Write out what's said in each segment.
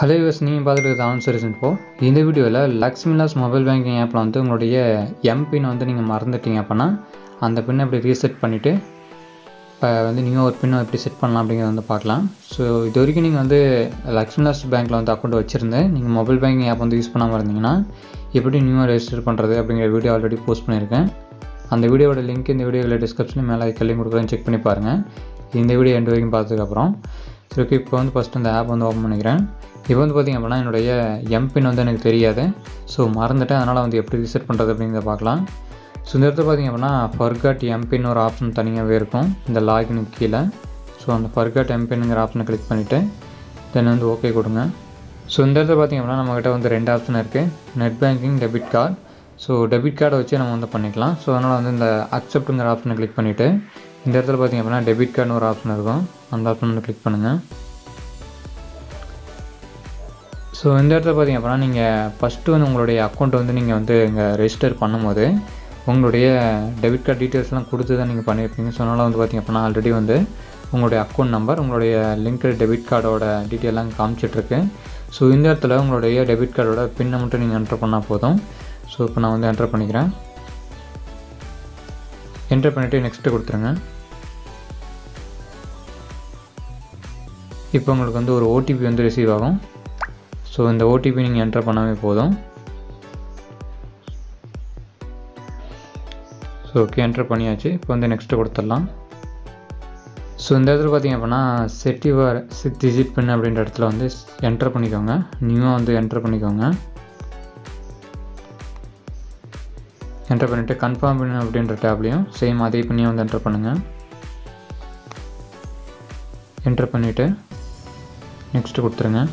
hello use நீங்கள் பார்த்துட்டு இருக்கிறது ஆன்சர்ஸ் இப்போ இந்த வீடியோவில் லக்ஷ்மிலாஸ் மொபைல் பேங்கிங் ஆப்பில் வந்து உங்களுடைய எம்பின் வந்து நீங்கள் மறந்துட்டீங்க அப்படின்னா அந்த பின்னை எப்படி ரீசெட் பண்ணிவிட்டு இப்போ வந்து நீங்கள் ஒரு பின்னை எப்படி செட் பண்ணலாம் அப்படிங்கிறத வந்து பார்க்கலாம் ஸோ இது வரைக்கும் நீங்கள் வந்து லக்ஷ்மிலாஸ் பேங்க்கில் வந்து அக்கௌண்ட் வச்சுருந்து நீங்கள் மொபைல் பேங்கிங் ஆப் வந்து யூஸ் பண்ணாமல் இருந்தீங்கன்னா எப்படி நியூவாக ரெஜிஸ்டர் பண்ணுறது அப்படிங்கிற வீடியோ ஆல்ரெடி போஸ்ட் பண்ணியிருக்கேன் அந்த வீடியோட லிங்க் இந்த வீடியோவில் டிஸ்கிரிப்ஷனில் மேலே கல்லையும் கொடுக்குறேன் செக் பண்ணி பாருங்கள் இந்த வீடியோ எண்டு வரைக்கும் பார்த்ததுக்கப்புறம் சரி ஓகே இப்போ வந்து ஃபஸ்ட்டு அந்த ஆப் வந்து ஓப்பன் பண்ணிக்கிறேன் இப்போ வந்து பார்த்திங்க அப்படின்னா என்னுடைய எம்பின் வந்து எனக்கு தெரியாது ஸோ மறந்துட்டேன் அதனால் வந்து எப்படி ரீசெட் பண்ணுறது அப்படிங்கிறத பார்க்கலாம் ஸோ இந்த இடத்துல பார்த்திங்க அப்படின்னா ஃபர்கட் எம்பின் ஒரு ஆப்ஷன் தனியாகவே இருக்கும் இந்த லாகினுக்கு கீழே ஸோ அந்த ஃபர்கட் எம்பின்ங்கிற ஆப்ஷனை கிளிக் பண்ணிவிட்டு தென் வந்து ஓகே கொடுங்க ஸோ இந்த இடத்துல பார்த்திங்க அப்படின்னா நம்மக்கிட்ட வந்து ரெண்டு ஆப்ஷன் இருக்குது net banking debit card so debit கார்டை வச்சு நம்ம வந்து பண்ணிக்கலாம் ஸோ அதனால் வந்து இந்த அக்செப்ட்டுங்கிற ஆப்ஷனை கிளிக் பண்ணிவிட்டு இந்த இடத்துல பார்த்திங்க அப்படின்னா டெபிட் கார்டுன்னு ஒரு ஆப்ஷன் இருக்கும் அந்த ஆப்ஷன் வந்து கிளிக் பண்ணுங்கள் ஸோ இந்த இடத்துல பார்த்திங்க அப்படின்னா நீங்கள் ஃபஸ்ட்டு வந்து உங்களுடைய அக்கௌண்ட் வந்து நீங்கள் வந்து இங்கே ரெஜிஸ்டர் பண்ணும்போது உங்களுடைய டெபிட் கார்டு டீட்டெயில்ஸ்லாம் கொடுத்து தான் நீங்கள் பண்ணியிருப்பீங்க ஸோ அதனால் வந்து பார்த்திங்க அப்படின்னா ஆல்ரெடி வந்து உங்களுடைய அக்கௌண்ட் நம்பர் உங்களுடைய லிங்க் டெபிட் கார்டோட டீட்டெயிலாம் காமிச்சிட்ருக்கு ஸோ இந்த இடத்துல உங்களுடைய டெபிட் கார்டோட பின்னை மட்டும் நீங்கள் என்டர் பண்ணால் போதும் ஸோ இப்போ நான் வந்து என்டர் பண்ணிக்கிறேன் என்டர் பண்ணிவிட்டு நெக்ஸ்ட்டு கொடுத்துருங்க இப்போ உங்களுக்கு வந்து ஒரு ஓடிபி வந்து ரிசீவ் ஆகும் ஸோ இந்த ஓடிபி நீங்கள் என்டர் பண்ணாவே போதும் ஸோ ஓகே என்டர் பண்ணியாச்சு இப்போ வந்து நெக்ஸ்ட்டு கொடுத்துடலாம் ஸோ இந்த இடத்துல பார்த்தீங்க அப்படின்னா set your six digit pin அப்படின்ற இடத்துல வந்து என்டர் பண்ணிக்கோங்க நியூவாக வந்து என்டர் பண்ணிக்கோங்க என்டர் பண்ணிவிட்டு கன்ஃபார்ம் பின் அப்படின்ற டேப்லையும் சேம் அதே பின்னையும் வந்து என்டர் பண்ணுங்கள் என்டர் பண்ணிவிட்டு நெக்ஸ்ட்டு கொடுத்துருங்க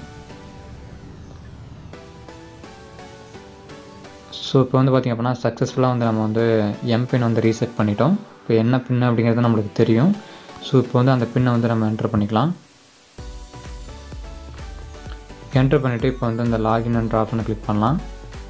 ஸோ இப்போ வந்து பார்த்திங்க அப்படின்னா சக்ஸஸ்ஃபுல்லாக வந்து நம்ம வந்து எம்பின் வந்து ரீசெட் பண்ணிட்டோம் இப்போ என்ன பின் அப்படிங்கிறது நம்மளுக்கு தெரியும் ஸோ இப்போ வந்து அந்த பின்னை வந்து நம்ம என்டர் பண்ணிக்கலாம் என்டர் பண்ணிவிட்டு இப்போ வந்து இந்த லாகின்ன்ற ஆப்ஷனை கிளிக் பண்ணலாம்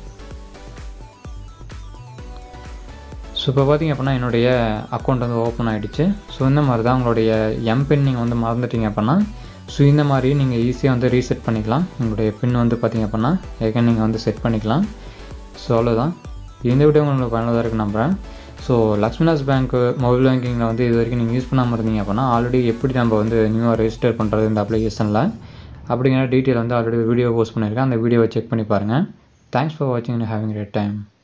ஸோ இப்போ பார்த்திங்க அப்படின்னா என்னுடைய அக்கௌண்ட் வந்து ஓப்பன் ஆகிடுச்சு ஸோ இந்த மாதிரி தான் உங்களுடைய எம்பின் நீங்கள் வந்து மறந்துட்டீங்க அப்படின்னா ஸோ இந்த மாதிரி நீங்கள் ஈஸியாக வந்து ரீசெட் பண்ணிக்கலாம் உங்களுடைய பின் வந்து பார்த்திங்க அப்படின்னா ஏற்கனவே நீங்கள் வந்து செட் பண்ணிக்கலாம் ஸோ அவ்வளோதான் இந்த வீடியோ உங்களுக்கு பயனுள்ளதாக இருக்குது நம்புகிறேன் ஸோ லக்ஷ்மிலாஸ் பேங்க் மொபைல் பேங்கிங்கில் வந்து இது வரைக்கும் நீங்கள் யூஸ் பண்ணாமல் இருந்தீங்க அப்படின்னா ஆல்ரெடி எப்படி நம்ம வந்து நியூவாக ரெஜிஸ்டர் பண்ணுறது இந்த அப்ளிகேஷனில் அப்படிங்கிற டீட்டெயில் வந்து ஆல்ரெடி வீடியோ போஸ்ட் பண்ணியிருக்கேன் அந்த வீடியோவை செக் பண்ணி பாருங்கள் தேங்க்ஸ் ஃபார் வாட்சிங் அண்ட் ஹேவிங் ரேட் டைம்